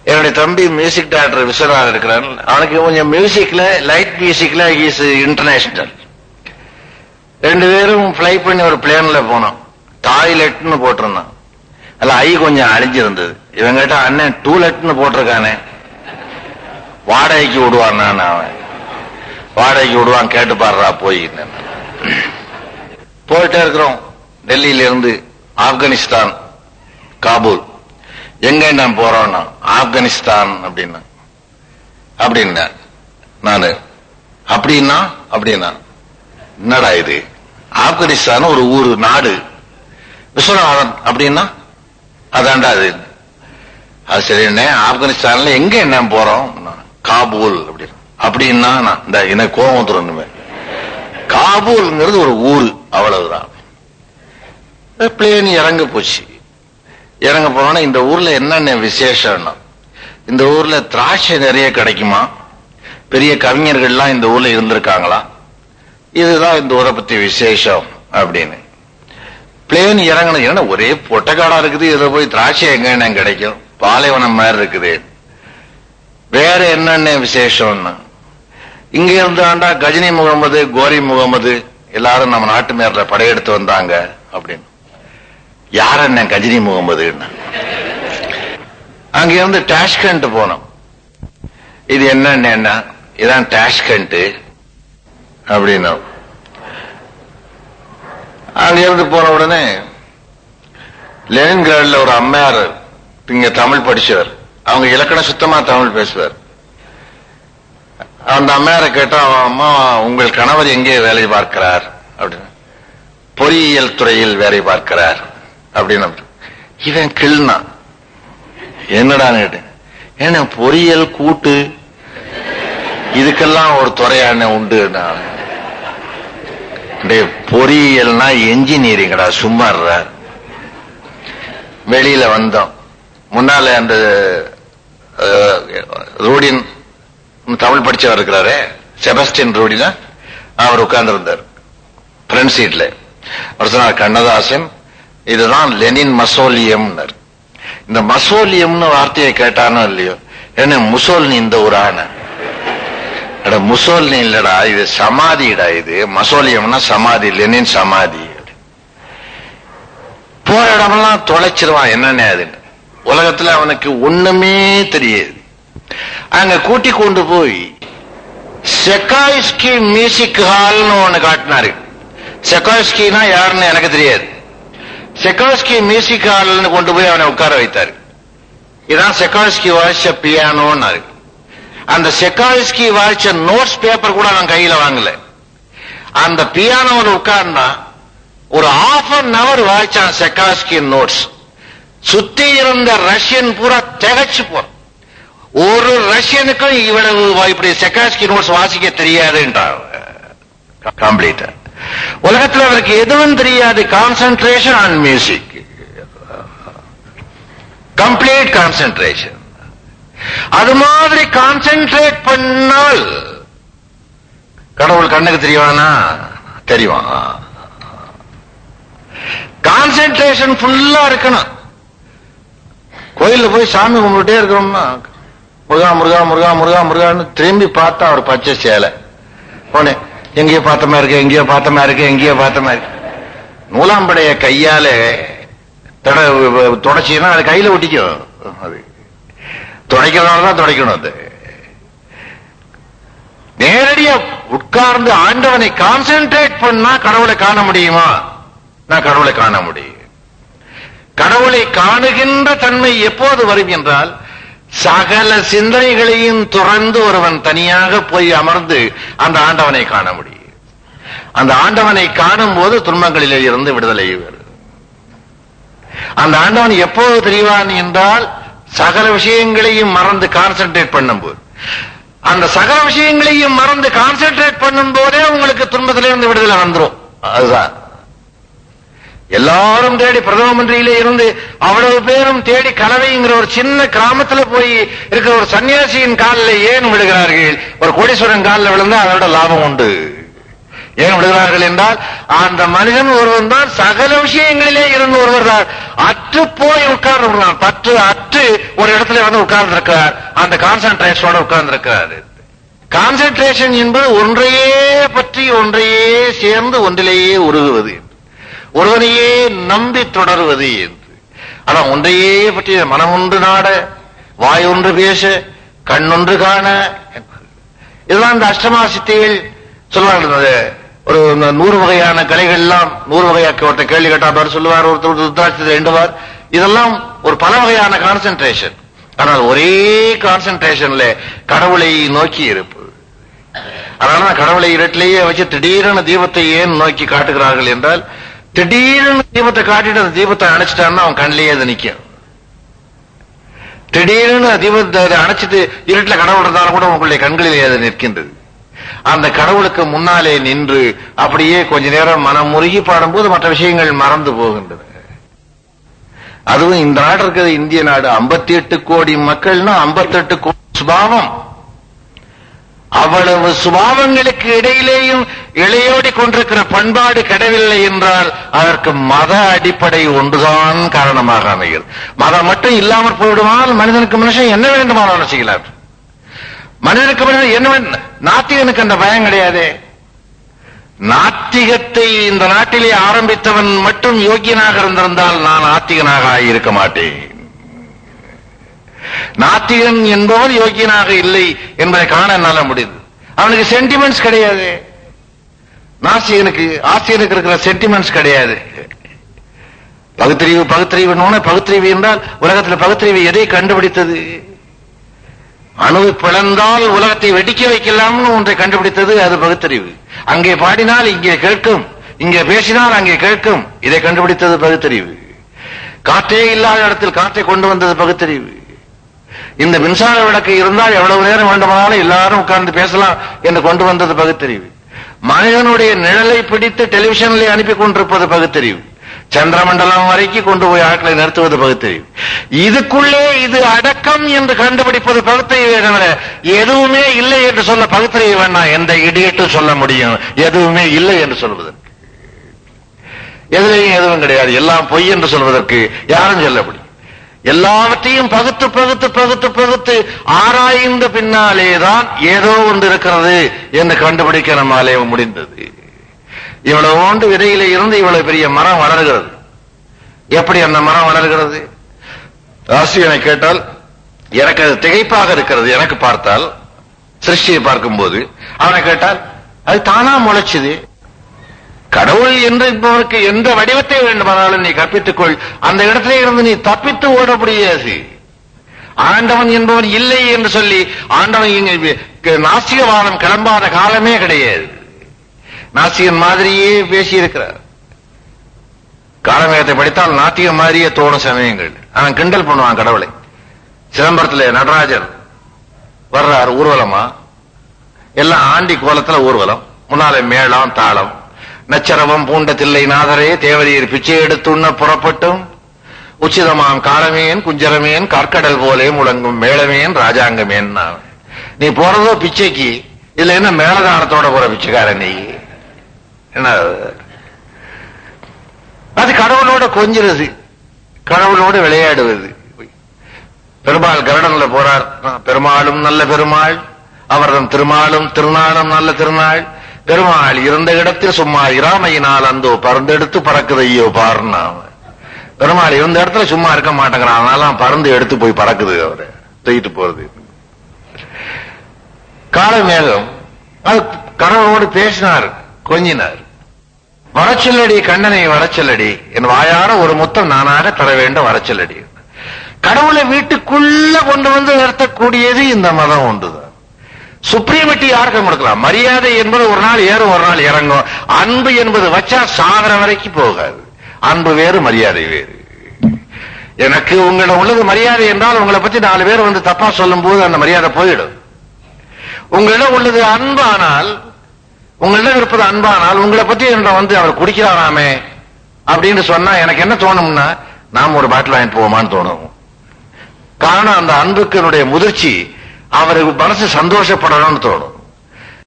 என்னுடைய தம்பி music director Viswanathan இருக்கிறான் அவனுக்கு கொஞ்சம் மியூசிக்ல லைட் மியூசிக்ல இஸ் இன்டர்நேஷனல் ரெண்டு பேரும் ஃப்ளை பண்ணி ஒரு பிளேன்ல போனோம் டாய்லெட்னு போட்டிருந்தான் அதுல ஐ கொஞ்சம் அழிஞ்சிருந்தது இவன் கேட்டா அண்ணன் டூலெட்னு போட்டிருக்கானே வாடகைக்கு விடுவான் நான் அவன் வாடகைக்கு விடுவான் கேட்டு பாடுறா போய் போயிட்டே இருக்கிறோம் டெல்லியில இருந்து ஆப்கானிஸ்தான் காபூல் எங்க நான் போறோம்னா ஆப்கானிஸ்தான் அப்படின்னா அப்படின்னா நானு அப்படின்னா அப்படின்னா என்னடா இது ஆப்கானிஸ்தான் ஒரு ஊரு நாடு விஸ்வநாதன் அப்படின்னா அதான்டா அது அது சரி என்ன ஆப்கானிஸ்தான்ல எங்க என்ன போறோம் காபூல் அப்படின்னு அப்படின்னா நான் இந்த எனக்கு கோபம் வந்துடும் காபூல்ங்கிறது ஒரு ஊரு அவ்வளவுதான் பிளேன் இறங்க போச்சு இறங்க போனோன்னா இந்த ஊர்ல என்னென்ன விசேஷம்னா இந்த ஊர்ல திராட்சை நிறைய கிடைக்குமா பெரிய கவிஞர்கள்லாம் இந்த ஊர்ல இருந்திருக்காங்களா இதுதான் இந்த ஊரை பத்தி விசேஷம் அப்படின்னு பிளேன் இறங்கணும் ஏன்னா ஒரே பொட்டக்காடா இருக்குது இதுல போய் திராட்சை எங்க என்ன கிடைக்கும் பாலைவனம் மாதிரி இருக்குது வேற என்னென்ன விசேஷம்னா இங்க இருந்தாண்டா கஜினி முகமது கோரி முகமது எல்லாரும் நம்ம நாட்டு மேல படையெடுத்து வந்தாங்க அப்படின்னு யார் என்ன கஜினி முகமதுன்னு அங்க இருந்து டாஷ்கண்ட் போனோம் இது என்னன்னு என்ன இதான் டாஷ்கண்ட் அப்படின்னா அங்க இருந்து போன உடனே லெனின்கிராட்ல ஒரு அம்மையார் இங்க தமிழ் படிச்சவர் அவங்க இலக்கணம் சுத்தமா தமிழ் பேசுவார் அந்த அம்மையாரை கேட்டா அவன் அம்மா உங்கள் கணவர் எங்கே வேலை பார்க்கிறார் அப்படின்னு பொறியியல் துறையில் வேலை பார்க்கிறார் அப்படின்னு இவன் கிள்னா என்னடா கேட்டேன் ஏன்னா பொறியியல் கூட்டு இதுக்கெல்லாம் ஒரு துறையான உண்டு பொறியியல்னா என்ஜினியரிங்கடா சும்மா இருடா. வெளியில வந்தோம் முன்னால அந்த அஹ், ரூடின் தமிழ் படிச்சவர் இருக்கிறாரே செபஸ்டின் ரூடினா அவர் உட்கார்ந்து இருந்தார் ஃப்ரண்ட் சீட்ல அவர் சொன்னார் கண்ணதாசன் இதுதான் லெனின் மசோலியம் இந்த மசோலியம்னு வார்த்தையை கேட்டானோ இல்லையோ என்ன முசோல்னி இந்த ஒரு ஆன அட முசோல்னி இல்லடா இது சமாதிடா இது மசோலியம்னா சமாதி லெனின் சமாதி போற இடமெல்லாம் தொலைச்சிருவான் என்னென்ன அதுன்னு உலகத்துல அவனுக்கு ஒண்ணுமே தெரியாது அங்க கூட்டி கொண்டு போய் செக்காய்ஸ்கி மியூசிக் ஹால்னு ஒண்ணு காட்டினாரு செக்காய்ஸ்கினா யாருன்னு எனக்கு தெரியாது செக்காய்ஸ்கி மியூசிக் ஹால்னு கொண்டு போய் அவனை உட்கார வைத்தாரு இதான் செக்காய்ஸ்கி வாய்ச்ச பியானோன்னாரு அந்த செக்காய்ஸ்கி வாய்ச்ச நோட்ஸ் பேப்பர் கூட அவன் கையில வாங்கல அந்த பியானோவில் உட்கார்ந்தா ஒரு half அன் அவர் வாய்ச்சான் செக்காஸ்கி நோட்ஸ் சுத்தி இருந்த ரஷ்யன் பூரா திகச்சு போறான் ஒரு ரஷ்யனுக்கும் இவ்வளவு இப்படி செக்காஸ்கி நோட்ஸ் வாசிக்க தெரியாதுன்றான் கம்ப்ளீட் உலகத்துல அவருக்கு எதுவும் தெரியாது concentration on music complete concentration அது மாதிரி கான்சென்ட்ரேட் பண்ணால் கடவுள் கண்ணுக்கு தெரியவானா தெரியும் கான்சென்ட்ரேஷன் ஃபுல்லா இருக்கணும் கோயில்ல போய் சாமி கும்பிட்டுட்டே இருக்கிறோம்னா முருகா முருகா முருகா முருகா முருகான்னு திரும்பி பார்த்தா அவர் பச்சை சேலை போனே எங்கேயோ பார்த்த மாதிரி இருக்கு எங்கேயோ பார்த்த மாதிரி இருக்கு எங்கேயோ பார்த்த மாதிரி இருக்கு. நூலாம்படைய கையால தட தொடச்சின்னா அது கையில ஒட்டிக்கும் அது துடைக்கிறதால தான் துடைக்கணும் அது நேரடியா உட்கார்ந்து ஆண்டவனை கான்சென்ட்ரேட் பண்ணா கடவுளை காண முடியுமா நான் கடவுளை காண முடியும் கடவுளை காணுகின்ற தன்மை எப்போது வரும் என்றால் சகல சிந்தனைகளையும் துறந்து ஒருவன் தனியாக போய் அமர்ந்து அந்த ஆண்டவனை காண முடியும் அந்த ஆண்டவனை காணும் போது துன்பங்களிலே இருந்து விடுதலை வரும் அந்த ஆண்டவன் எப்போது தெரிவான் என்றால் சகல விஷயங்களையும் மறந்து கான்சென்ட்ரேட் பண்ணும்போது அந்த சகல விஷயங்களையும் மறந்து கான்சென்ட்ரேட் பண்ணும் போதே உங்களுக்கு துன்பத்திலிருந்து விடுதலை வந்துரும் அதுதான் எல்லாரும் தேடி பிரதம மந்திரியில இருந்து அவ்வளவு பேரும் தேடி கலவைங்கிற ஒரு சின்ன கிராமத்துல போய் இருக்கிற ஒரு சன்னியாசியின் காலில் ஏன் விழுகிறார்கள் ஒரு கோடீஸ்வரன் காலில் விழுந்தா அதோட லாபம் உண்டு ஏன் விடுகிறார்கள் என்றால் அந்த மனிதன் ஒருவன் தான் சகல விஷயங்களிலே இருந்து ஒருவர் தான் அற்று போய் உட்கார்ந்து பற்று அற்று ஒரு இடத்துல வந்து உட்கார்ந்து இருக்கார் அந்த கான்சென்ட்ரேஷனோட உட்கார்ந்து இருக்காரு கான்சென்ட்ரேஷன் என்பது ஒன்றையே பற்றி ஒன்றையே சேர்ந்து ஒன்றிலேயே உருகுவது என்று. ஒருவனையே நம்பி தொடருவது என்று அதான் ஒன்றையே பற்றி மனம் ஒன்று நாட வாய் ஒன்று பேச கண்ணொன்று காண இதெல்லாம் இந்த அஷ்டமா சித்திகள் சொல்லுவாங்க ஒரு இந்த நூறு வகையான கலைகள் எல்லாம் நூறு வகையாக்க ஒருத்தர் கேள்வி கேட்டார் சொல்லுவார் ஒருத்தர் ருத்ராட்சத்தை எண்டுவார் இதெல்லாம் ஒரு பல வகையான கான்சென்ட்ரேஷன் ஆனால் ஒரே கான்சென்ட்ரேஷன்ல கடவுளை நோக்கி இருப்பது அதனால கடவுளை இருட்டிலேயே வச்சு திடீரென தீபத்தை ஏன் நோக்கி காட்டுகிறார்கள் என்றால் திடீர்னு தீபத்தை காட்டிட்டு அந்த தீபத்தை அணைச்சிட்டான்னா அவன் கண்ணிலேயே அது நிக்கும் திடீர்னு தீபத்தை அதை அணைச்சிட்டு இருட்டுல கடவுள் இருந்தாலும் கூட உங்களுடைய கண்களிலே அது நிற்கின்றது அந்த கடவுளுக்கு முன்னாலே நின்று அப்படியே கொஞ்ச நேரம் மனம் முருகி பாடும்போது மற்ற விஷயங்கள் மறந்து போகின்றன அதுவும் இந்த நாடு இருக்கிறது இந்திய நாடு 58 எட்டு கோடி மக்கள்னா 58 கோடி சுபாவம் அவ்வளவு சுபாவங்களுக்கு இடையிலேயும் இளையோடி கொண்டிருக்கிற பண்பாடு கிடவில்லை என்றால் அதற்கு மத அடிப்படை ஒன்றுதான் காரணமாக அமைகிறது மதம் மட்டும் இல்லாமல் போய்விடுமால் மனிதனுக்கு மனுஷன் என்ன வேண்டுமானாலும் செய்யலாம் மனிதனுக்கு மனிதன் என்ன வேண்டும்? நாத்திகனுக்கு அந்த பயம் கிடையாதே நாத்திகத்தை இந்த நாட்டிலே ஆரம்பித்தவன் மட்டும் யோக்கியனாக இருந்திருந்தால் நான் ஆத்திகனாக இருக்க மாட்டேன் நாத்திகன் என்பவன் யோக்கியனாக இல்லை என்பதை காண என்னால முடியுது அவனுக்கு சென்டிமெண்ட்ஸ் கிடையாது நாசிகனுக்கு ஆசிரியனுக்கு இருக்கிற சென்டிமெண்ட்ஸ் கிடையாது பகுத்தறிவு பகுத்தறிவு பகுத்தறிவு என்றால் உலகத்தில் பகுத்தறிவு எதை கண்டுபிடித்தது அணுவை பிளந்தால் உலகத்தை வெடிக்க வைக்கலாம்னு ஒன்றை கண்டுபிடித்தது அது பகுத்தறிவு அங்கே பாடினால் இங்கே கேட்கும் இங்கே பேசினால் அங்கே கேட்கும் இதை கண்டுபிடித்தது பகுத்தறிவு காற்றே இல்லாத இடத்தில் காற்றை கொண்டு வந்தது பகுத்தறிவு இந்த மின்சார விளக்கு இருந்தால் எவ்வளவு நேரம் வேண்டுமானாலும் எல்லாரும் உட்கார்ந்து பேசலாம் என்று கொண்டு வந்தது பகுத்தறிவு மனிதனுடைய நிழலை பிடித்து டெலிவிஷனில் அனுப்பி கொண்டிருப்பது பகுத்தறிவு சந்திரமண்டலம் வரைக்கும் கொண்டு போய் ஆட்களை நிறுத்துவது பகுத்தறிவு இதுக்குள்ளே இது அடக்கம் என்று கண்டுபிடிப்பது பகுத்தறிவு தவிர எதுவுமே இல்லை என்று சொல்ல பகுத்தறிவு வேண்டாம் எந்த இடியட்டும் சொல்ல முடியும் எதுவுமே இல்லை என்று சொல்வதற்கு எதுலையும் எதுவும் கிடையாது எல்லாம் பொய் என்று சொல்வதற்கு யாரும் சொல்ல முடியும் எல்லாவற்றையும் பகுத்து பகுத்து பகுத்து பகுத்து ஆராய்ந்த பின்னாலேதான் ஏதோ ஒன்று இருக்கிறது என்று கண்டுபிடிக்க நம்மாலே முடிந்தது இவ்வளவு ஒன்று விதையில இருந்து இவ்வளவு பெரிய மரம் வளர்கிறது எப்படி அந்த மரம் வளர்கிறது ஆசிரியனை கேட்டால் எனக்கு அது திகைப்பாக இருக்கிறது எனக்கு பார்த்தால் சிருஷ்டியை பார்க்கும்போது அவனை கேட்டால் அது தானா முளைச்சுது கடவுள் என்று இப்பவருக்கு எந்த வடிவத்தை வேண்டுமானாலும் நீ கற்பித்துக்கொள் அந்த இடத்திலே இருந்து நீ தப்பித்து ஓட முடியாது ஆண்டவன் என்பவன் இல்லை என்று சொல்லி ஆண்டவன் இங்க நாசிகவாதம் கிளம்பாத காலமே கிடையாது நாசிகன் மாதிரியே பேசியிருக்கிறார் காலமேகத்தை படித்தால் நாத்திகம் மாதிரியே தோணும் சமயங்கள் அவன் கிண்டல் பண்ணுவான் கடவுளை சிதம்பரத்துல நடராஜர் வர்றார் ஊர்வலமா எல்லாம் ஆண்டி கோலத்துல ஊர்வலம் முன்னாலே மேளம் தாளம் நச்சரவம் பூண்ட தில்லை நாதரே தேவரீர் பிச்சை எடுத்துண்ண புறப்பட்டும் உச்சிதமாம் காலமேன் குஞ்சரமேன் கார்க்கடல் போலே முழங்கும் மேளமேன் ராஜாங்கமேன் நீ போறதோ பிச்சைக்கு இதுல என்ன மேலதானத்தோட போற பிச்சைக்காரன் நீ என்ன அது கடவுளோட கொஞ்சிறது கடவுளோட விளையாடுவது பெருமாள் கருடன்ல போறார் பெருமாளும் நல்ல பெருமாள் அவர்தம் திருமாலும் திருநாளும் நல்ல திருநாள் பெருமாள் இருந்த இடத்தில் சும்மா இராமையினால் அந்தோ பறந்தெடுத்து பறக்குது ஐயோ பாருன்னா பெருமாள் இருந்த இடத்துல சும்மா இருக்க மாட்டேங்கிறான் அதனால பறந்து எடுத்து போய் பறக்குது அவரை தூக்கிட்டு போறது கால மேகம் அது கடவுளோடு பேசினார் கொஞ்சினார் வரச்சொல்லடி கண்ணனை வரச்சொல்லடி என் வாயார ஒரு முத்தம் நானாக தர வேண்டும் வரச்சொல்லடி கடவுளை வீட்டுக்குள்ள கொண்டு வந்து நிறுத்தக்கூடியது இந்த மதம் ஒன்றுதான் சுப்ரீமிட்டி யாருக்கு கொடுக்கலாம் மரியாதை என்பது ஒரு நாள் ஏறும் ஒரு நாள் இறங்கும் அன்பு என்பது வச்சா சாகர வரைக்கும் போகாது அன்பு வேறு மரியாதை வேறு எனக்கு உங்களிடம் உள்ளது மரியாதை என்றால் உங்களை பத்தி நாலு பேர் வந்து தப்பா சொல்லும் போது அந்த மரியாதை போயிடும் உங்களிடம் உள்ளது அன்பானால் உங்களிடம் இருப்பது அன்பானால் உங்களை பத்தி என்ற வந்து அவர் குடிக்கிறாராமே அப்படின்னு சொன்னா எனக்கு என்ன தோணும்னா நாம் ஒரு பாட்டில் வாங்கிட்டு போவோமான்னு தோணும் காரணம் அந்த அன்புக்கு முதிர்ச்சி அவருக்கு மனசு சந்தோஷப்படணும்னு தோணும்